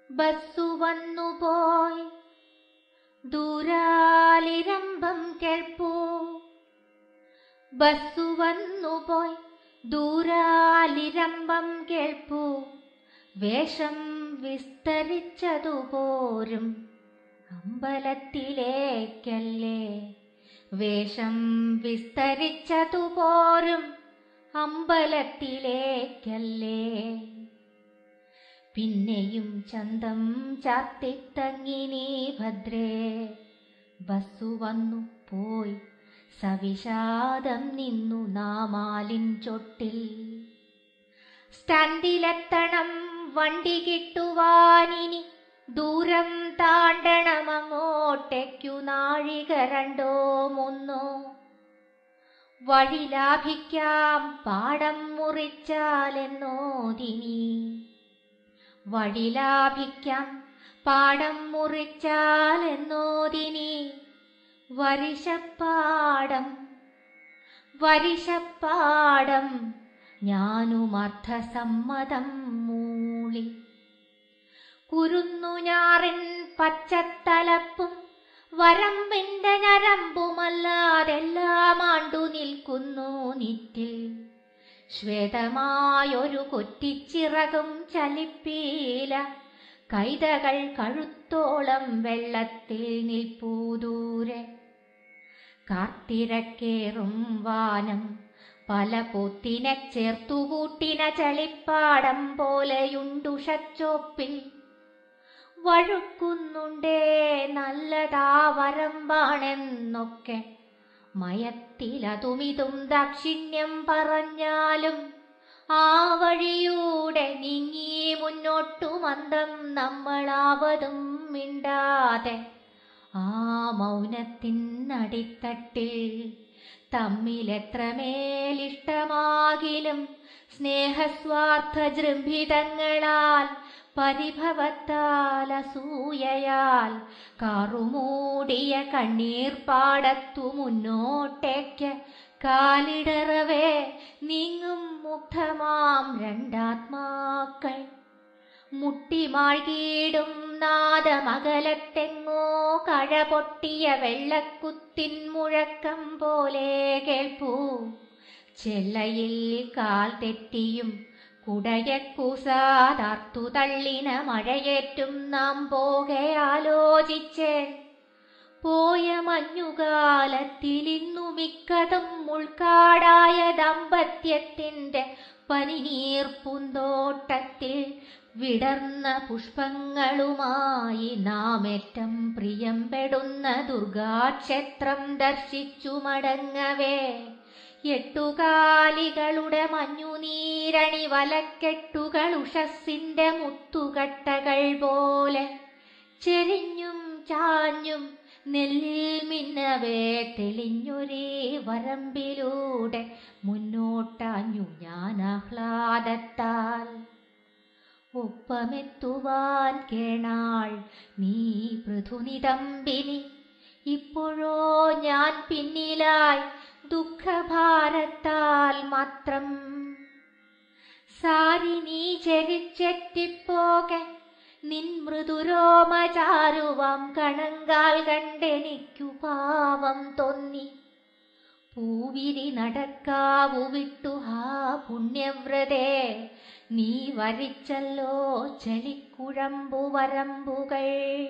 ബസ്സു വന്നുപോയി ദൂരാലിരമ്പം കേൾപ്പൂ ബസ്സു വന്നുപോയി ദൂരാലിരമ്പം കേൾപ്പൂ വേഷം വിസ്തരിച്ചതുപോരും അമ്പലത്തിലേക്കല്ലേ വേഷം വിസ്തരിച്ചതുപോരും അമ്പലത്തിലേക്കല്ലേ പിന്നെയും ചന്തം ചാത്തിത്തങ്ങിനി ഭദ്രേ ബസ്സു വന്നു പോയി സവിഷാദം നിന്നു നാമാലിൻ ചൊട്ടിൽ സ്റ്റാൻഡിലെത്തണം വണ്ടി കിട്ടുവാനിനി ദൂരം താണ്ടണമങ്ങോട്ടേക്കു നാഴിക രണ്ടോ മൂന്നോ വഴി ലാഭിക്കാം പാടം മുറിച്ചാലെന്നോതിനി വഴി ലാഭിക്കാം പാടം മുറിച്ചാലെന്നോതിനി വരിശപ്പാടം വരിശപ്പാടം ഞാനും അർത്ഥസമ്മതം മൂളി കുരുന്നു ഞാറിൻ പച്ചത്തലപ്പും വരമ്പിന്റെ ഞരമ്പുമല്ലാതെല്ലാം ആണ്ടു നിൽക്കുന്നു നിറ്റിൽ ശ്വേതമായൊരു കൊറ്റിച്ചിറകും ചലിപ്പീല കൈതകൾ കഴുത്തോളം വെള്ളത്തിൽ നിൽപ്പൂ ദൂരെ കാർത്തിരക്കേറും വാനം പല പൊത്തിനെ ചേർത്തുകൂട്ടിന ചളിപ്പാടം പോലെയുണ്ടുഷച്ചോപ്പിൽ വഴുക്കുന്നുണ്ടേ നല്ലതാ വരമ്പാണെന്നൊക്കെ മയത്തിലതുമിതും ദാക്ഷിണ്യം പറഞ്ഞാലും ആ വഴിയൂടെ നീങ്ങി മുന്നോട്ടു മന്ദം നമ്മളാവതും മിണ്ടാതെ ആ മൗനത്തിനടിത്തട്ടിൽ തമ്മിലെത്രമേലിഷ്ടമാകിലും സ്നേഹസ്വാർത്ഥ ജൃംഭിതങ്ങളാൽ പരിഭവത്താൽ അസൂയയാൽ കാറുമൂടിയ കണ്ണീർ പാടത്തു മുന്നോട്ടേക്ക് കാലിടറവേ നീങ്ങും മുഗ്ധമാം രണ്ടാത്മാക്കൾ മുട്ടിമാഴ്കീടും നാദമകലത്തെങ്ങോ കഴ പൊട്ടിയ വെള്ളക്കുത്തിൻ മുഴക്കം പോലെ കേൾപ്പൂ ചെല്ലയിൽ കാൽ തെറ്റിയും കുടയക്കൂസാതാർത്തു തള്ളിന മഴയേറ്റും നാം പോകെ ആലോചിച്ചേൻ പോയ മഞ്ഞുകാലത്തിലിന്നു മിക്കതും ഉൾക്കാടായ ദമ്പത്യത്തിന്റെ പനിനീർ പൂന്തോട്ടത്തിൽ വിടർന്ന പുഷ്പങ്ങളുമായി നാമേറ്റം പ്രിയംപെടുന്ന ദുർഗാക്ഷേത്രം ദർശിച്ചു മടങ്ങവേ എട്ടുകാലികളുടെ മഞ്ഞുനീരണി വലക്കെട്ടുകൾ ഉഷസ്സിന്റെ മുത്തുകട്ടകൾ പോലെ ചെരിഞ്ഞും ചാഞ്ഞും നെല്ലിൽ മിന്നവേ തെളിഞ്ഞൊരേ വരമ്പിലൂടെ മുന്നോട്ടാഞ്ഞു ഞാൻ ആഹ്ലാദത്താൽ ഒപ്പമെത്തുവാൻ കേണാൾ നീ പൃഥുനിതമ്പിനി ഇപ്പോഴോ ഞാൻ പിന്നിലായി ദുഃഖഭാരത്താൽ മാത്രം സാരി നീ ചരിച്ചെത്തിപ്പോകെ നിൻ മൃദുരോമചാരുവം കണങ്കാൽ കണ്ടെനിക്കു പാവം തോന്നി പൂവിരി നടക്കാവു വിട്ടു ഹാ പുണ്യവ്രതേ നീ വരിച്ചല്ലോ ചലിക്കുഴമ്പു വരമ്പുകൾ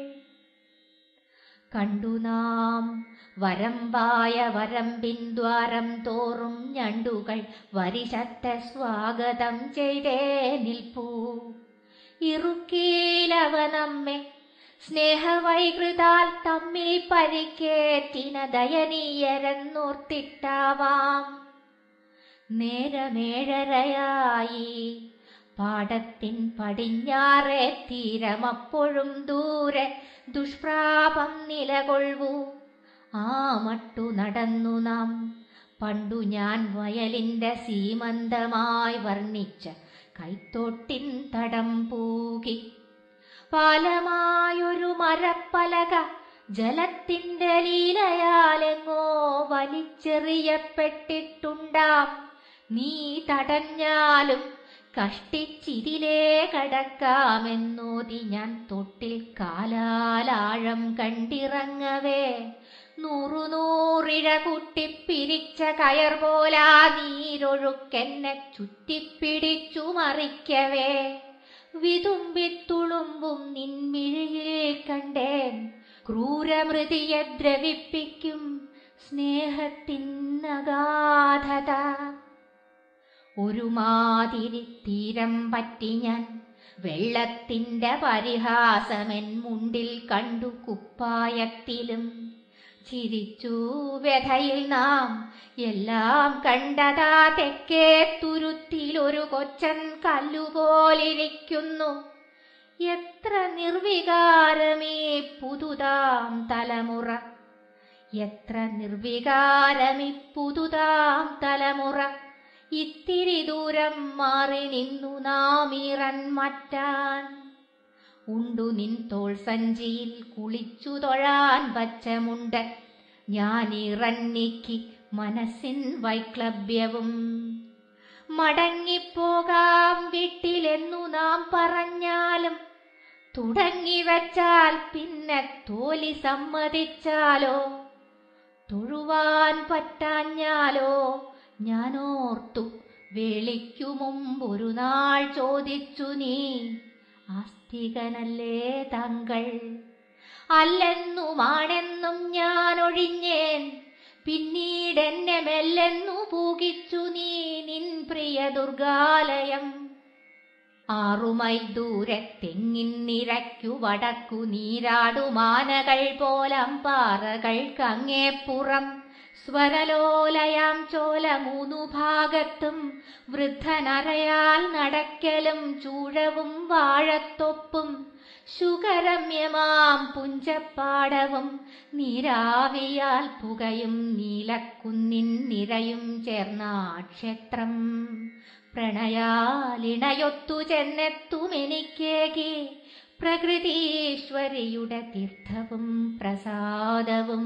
കണ്ടു നാം വരമ്പായ വരമ്പിൻദ്വാരം തോറും ഞണ്ടുകൾ വരിശത്തെ സ്വാഗതം ചെയ്തേ നിൽപ്പൂ ഇറുക്കീലവ നമ്മെ സ്നേഹവൈകൃതാൽ തമ്മിൽ പരിക്കേറ്റിന ദയനീയരെന്നോർത്തിട്ടാവാം നേരമേഴരയായി പാടത്തിൻ പടിഞ്ഞാറേ തീരമപ്പോഴും ദൂരെ ദുഷ്പ്രാപം നിലകൊള്ളൂ ആ മട്ടു നടന്നു നാം പണ്ടു ഞാൻ വയലിന്റെ സീമന്തമായി വർണ്ണിച്ച കൈത്തോട്ടിൻ തടം പൂകി പാലമായൊരു മരപ്പലക ജലത്തിന്റെ ലീലയാലെങ്ങോ വലിച്ചെറിയപ്പെട്ടിട്ടുണ്ടാം നീ തടഞ്ഞാലും കഷ്ടിച്ചിതിലേ കടക്കാമെന്നോതി ഞാൻ തൊട്ടിൽ കാലാലാഴം കണ്ടിറങ്ങവേ നൂറു നൂറിഴ കുട്ടിപ്പിരിച്ച കയർ പോലാ നീരൊഴുക്കെന്നെ ചുറ്റിപ്പിടിച്ചു മറിക്കവേ വിതുമ്പിത്തുളുമ്പും നിൻമിഴിയിൽ കണ്ടേൻ ക്രൂരമൃതിയെ ദ്രവിപ്പിക്കും സ്നേഹത്തിനഗാധത ഒരുമാതിരി തീരം പറ്റി ഞാൻ വെള്ളത്തിന്റെ പരിഹാസമെൻ മുണ്ടിൽ കണ്ടു കുപ്പായത്തിലും ചിരിച്ചു വ്യഥയിൽ നാം എല്ലാം കണ്ടതാ തെക്കേ തുരുത്തിൽ ഒരു കൊച്ചൻ കല്ലുപോലിരിക്കുന്നു എത്ര നിർവികാരമേ പുതുതാം തലമുറ എത്ര നിർവികാരമി പുതുതാം തലമുറ ഇത്തിരി ദൂരം മാറി നിന്നു നാം ഇറൻ മറ്റാൻ ഉണ്ടു നിൻ തോൾ സഞ്ചിയിൽ കുളിച്ചു തൊഴാൻ വച്ചമുണ്ട് ഞാൻ ഇറന്നിക്ക് മനസ്സിൻ വൈക്ലഭ്യവും മടങ്ങിപ്പോകാം വീട്ടിലെന്നു നാം പറഞ്ഞാലും തുടങ്ങിവച്ചാൽ പിന്നെ തോലി സമ്മതിച്ചാലോ തൊഴുവാൻ പറ്റാഞ്ഞാലോ ഞാനോർത്തു വേളിക്കു മുമ്പൊരു നാൾ ചോദിച്ചു നീ ആസ്തികനല്ലേ താങ്കൾ അല്ലെന്നുമാണെന്നും ഞാൻ ഒഴിഞ്ഞേൻ പിന്നീടെന്നെ മെല്ലെന്നു പൂകിച്ചു നീ നിൻ പ്രിയ ദുർഗാലയം ആറുമൈൽ ദൂരെ തെങ്ങിൻ നിരയ്ക്കു വടക്കു നീരാടുമാനകൾ പോലം പാറകൾക്കങ്ങേപ്പുറം സ്വരലോലയാം ചോല മൂന്നു ഭാഗത്തും വൃദ്ധനറയാൽ നടക്കലും ചൂഴവും വാഴത്തൊപ്പും ശുകരമ്യമാം പുഞ്ചപ്പാടവും നീരാവിയാൽ പുകയും നീലക്കുന്നിൻ നിരയും ചേർന്ന ക്ഷേത്രം പ്രണയാലിണയൊത്തു ചെന്നെത്തുമെനിക്കേകി പ്രകൃതീശ്വരിയുടെ തീർത്ഥവും പ്രസാദവും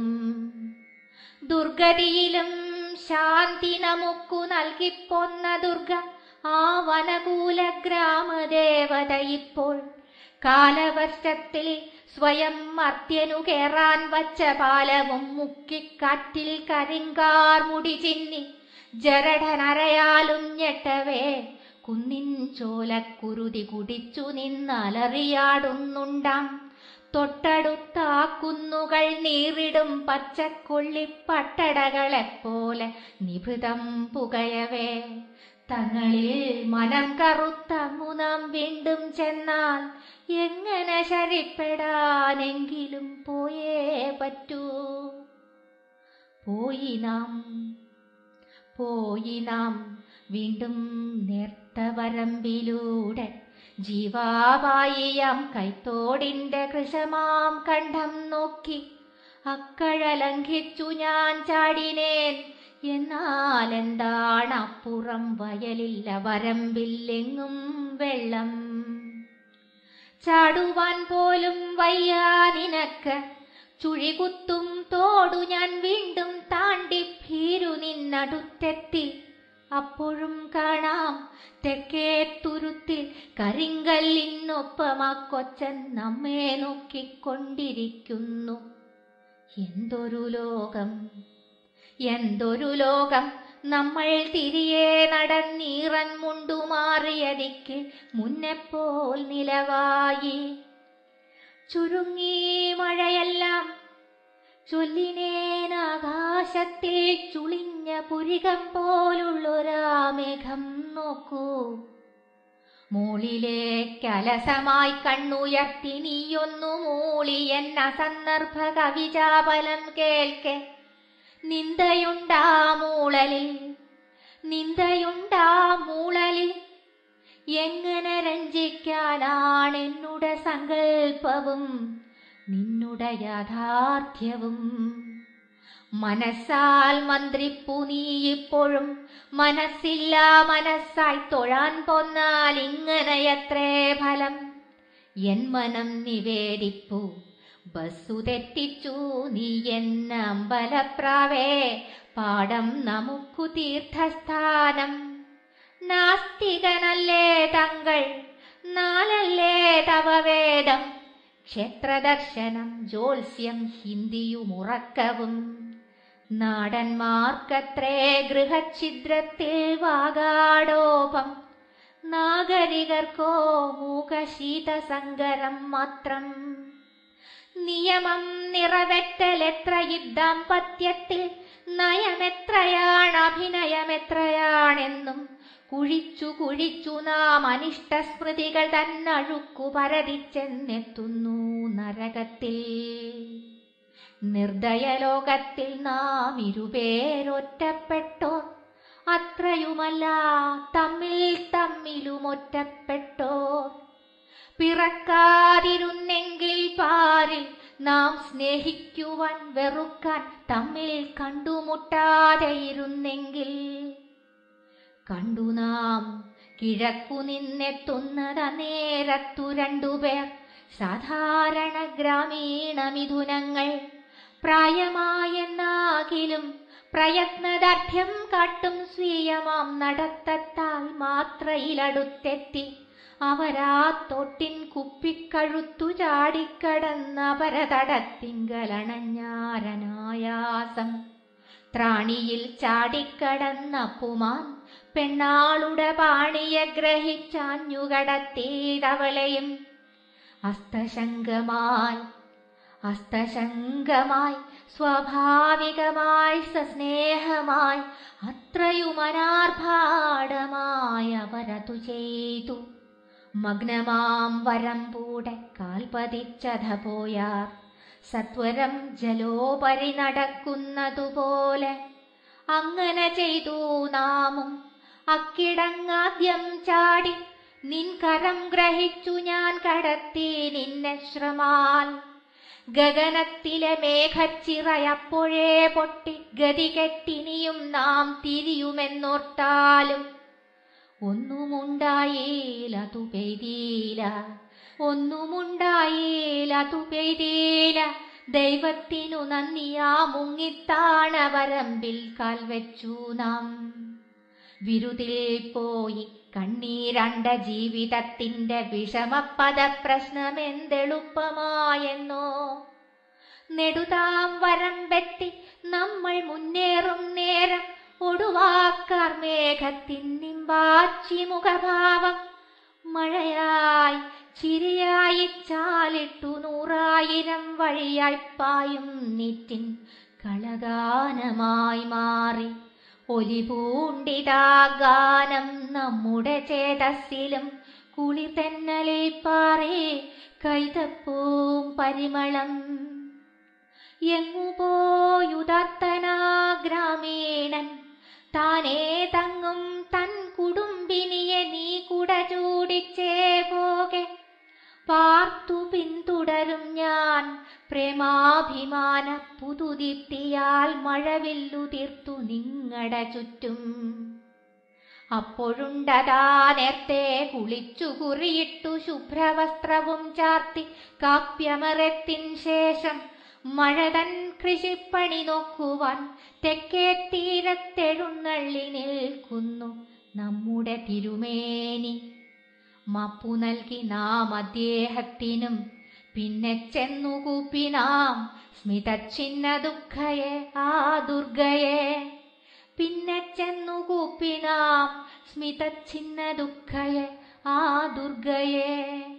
ദുർഗതിയിലും ശാന്തി നമുക്കു നൽകിപ്പോന്ന ദുർഗ ആ വനകൂല ഗ്രാമദേവത ഇപ്പോൾ കാലവർഷത്തിൽ സ്വയം മർത്യനു കേറാൻ വച്ച പാലവും മുക്കിക്കാറ്റിൽ കരിങ്കാർ മുടി ചിന്നി ജരഠനരയാലും ഞെട്ടവേ കുന്നിൻ ചോലക്കുരുതി കുടിച്ചു നിന്നലറിയാടുന്നുണ്ടാം തൊട്ടടുത്ത ആ കുന്നുകൾ നീറിടും പച്ചക്കൊള്ളി പട്ടടകളെപ്പോലെ നിഭൃതം പുകയവേ തങ്ങളിൽ മനം കറുത്തങ്ങു നാം വീണ്ടും ചെന്നാൽ എങ്ങനെ ശരിപ്പെടാനെങ്കിലും പോയേ പറ്റൂ പോയി നാം പോയി നാം വീണ്ടും നേർത്ത വരമ്പിലൂടെ ജീവാവായിയാം കൈത്തോടിന്റെ കൃശമാം കണ്ഠം നോക്കി അക്കഴ ലംഘിച്ചു ഞാൻ ചാടിനേൻ എന്നാൽ എന്താണ് അപ്പുറം വയലില്ല വരമ്പില്ലെങ്ങും വെള്ളം ചാടുവാൻ പോലും വയ്യാ നിനക്ക് ചുഴികുത്തും തോടു ഞാൻ വീണ്ടും താണ്ടി ഭീരു നിന്നടുത്തെത്തി അപ്പോഴും കാണാം തെക്കേ തുരുത്തിൽ കരിങ്കല്ലിനൊപ്പം ആ കൊച്ചൻ നമ്മെ നോക്കിക്കൊണ്ടിരിക്കുന്നു എന്തൊരു ലോകം എന്തൊരു ലോകം നമ്മൾ തിരികെ നടന്നീറൻ മുണ്ടുമാറിയതിക്ക് മുന്നെപ്പോൽ നിലവായി ചുരുങ്ങി മഴയെല്ലാം ചൊല്ലിനേനാകാശത്തിൽ ചുളിഞ്ഞ പുരികം പോലുള്ളൊരാ മേഘം നോക്കൂ മൂളിലേക്കലസമായി കണ്ണുയർത്തി നീയൊന്നു മൂളി എന്ന സന്ദർഭ കവിചാപലം കേൾക്കെ നിന്ദയുണ്ടാ മൂളലിൽ നിന്ദയുണ്ടാ മൂളലിൽ എങ്ങനെ രഞ്ജിക്കാനാണെന്നുടെ സങ്കൽപ്പവും നിന്നുടെ യാഥാർത്ഥ്യവും മനസ്സാൽ മന്ത്രിപ്പു നീ ഇപ്പോഴും മനസ്സില്ല മനസ്സായി തൊഴാൻ പോന്നാൽ ഇങ്ങനെയത്രേ ഫലം എൻ മനം നിവേദിപ്പു ബസ്സു തെറ്റിച്ചു നീ എന്ന അമ്പലപ്രാവേ പാടം നമുക്കു തീർത്ഥസ്ഥാനം നാസ്തികനല്ലേ തങ്ങൾ നാലല്ലേ തവ വേദം ക്ഷേത്രദർശനം ജോത്സ്യം ഹിന്ദിയും ഉറക്കവും നാടന്മാർക്കത്രേ ഗൃഹഛിദ്രത്തിൽ വാകാടോപം നാഗരികർക്കോ മൂകശീതസങ്കരം മാത്രം നിയമം നിറവെറ്റലെത്ര ദാമ്പത്യത്തിൽ നയമെത്രയാണ് അഭിനയമെത്രയാണെന്നും കുഴിച്ചു കുഴിച്ചു നാം അനിഷ്ടസ്മൃതികൾ തന്നഴുക്കു പരതിച്ചെന്നെത്തുന്നു നരകത്തിൽ നിർദ്ദയലോകത്തിൽ നാം ഇരുപേരൊറ്റപ്പെട്ടോ അത്രയുമല്ല തമ്മിൽ തമ്മിലും ഒറ്റപ്പെട്ടോ പിറക്കാതിരുന്നെങ്കിൽ പാരിൽ നാം സ്നേഹിക്കുവാൻ വെറുക്കാൻ തമ്മിൽ കണ്ടുമുട്ടാതെയിരുന്നെങ്കിൽ കണ്ടു നാം കിഴക്കു നിന്നെത്തുന്നത് നേരത്തു രണ്ടുപേർ സാധാരണ ഗ്രാമീണ മിഥുനങ്ങൾ പ്രായമായെന്നാകിലും പ്രയത്നദാർഢ്യം കാട്ടും സ്വീയമാം നടത്തത്താൽ മാത്രയിലടുത്തെത്തി അവരാ തൊട്ടിൻ കുപ്പിക്കഴുത്തു ചാടിക്കടന്ന പരതടത്തിങ്കലണഞ്ഞാരനായാസം ത്രാണിയിൽ ചാടിക്കടന്ന പുമാൻ പെണ്ണാളുടെ പാണിയെ ഗ്രഹിച്ചാഞ്ഞുകടത്തിയതവളെയും അസ്തശങ്കമായി അസ്തശങ്കമായി സ്വാഭാവികമായി സസ്നേഹമായി അത്രയും അനാർഭാടമായി അവരതു ചെയ്തു മഗ്നമാം വരമ്പൂടെ കാൽപതിച്ചത പോയാർ സത്വരം ജലോപരി നടക്കുന്നതുപോലെ അങ്ങനെ ചെയ്തു നാമും അക്കിടങ്ങാദ്യം ചാടി നിൻ കരം ഗ്രഹിച്ചു ഞാൻ കടത്തി നിന്നെ ശ്രമാൽ ഗഗനത്തിലെ മേഘച്ചിറയപ്പോഴേ പൊട്ടി ഗതികെട്ടിനിയും നാം തിരിയുമെന്നോർത്താലും ഒന്നുമുണ്ടായേലതു പെയ്തീല ഒന്നുമുണ്ടായേലതു പെയ്തീല ദൈവത്തിനു നന്ദിയാ മുങ്ങിത്താണവരമ്പിൽ കാൽവെച്ചു നാം വിരുതിൽ പോയി കണ്ണീരണ്ട ജീവിതത്തിന്റെ വിഷമപദ പ്രശ്നമെന്തെളുപ്പമായെന്നോ നെടുതാം വരമ്പെത്തി നമ്മൾ മുന്നേറും നേരം ഒടുവാക്കാർ മേഘത്തിൻ നിമ്പാച്ചി മുഖഭാവം മഴയായി ചിരിയായി ചാലിട്ടു നൂറായിരം വഴിയായി പായും നീറ്റിൻ കളഗാനമായി മാറി ഒലിപൂണ്ടിതാ ഗാനം നമ്മുടെ ചേതസ്സിലും കുളി തെന്നലിൽ പാറേ കൈതപ്പൂം പരിമളം എങ്ങു പോയുദാത്തനാ ഗ്രാമീണൻ താനേ തങ്ങും തൻ കുടുംബിനിയെ നീ കുട ചൂടിച്ചേ പോകെ പാർത്തു പിന്തുടരും ഞാൻ പ്രേമാഭിമാന പുതുദീപ്തിയാൽ മഴവില്ലു തീർത്തു നിങ്ങട ചുറ്റും അപ്പോഴുണ്ടതാ നേർത്തെ കുളിച്ചു കുറിയിട്ടു ശുഭ്രവസ്ത്രവും ചാർത്തി കാപ്യമറത്തിൻ ശേഷം മഴതൻ കൃഷിപ്പണി നോക്കുവാൻ തെക്കേ തീരത്തെഴുന്നള്ളി നിൽക്കുന്നു നമ്മുടെ തിരുമേനി മപ്പു നൽകി നാം അദ്ദേഹത്തിനും പിന്നെ ചെന്നുകൂപ്പി നാം സ്മിതച്ചിഹ്ന ദുഃഖയെ ആ ദുർഗയെ പിന്നെ ചെന്നുകൂപ്പി നാം സ്മിതച്ചിഹ്ന ദുഃഖയെ ആ ദുർഗയെ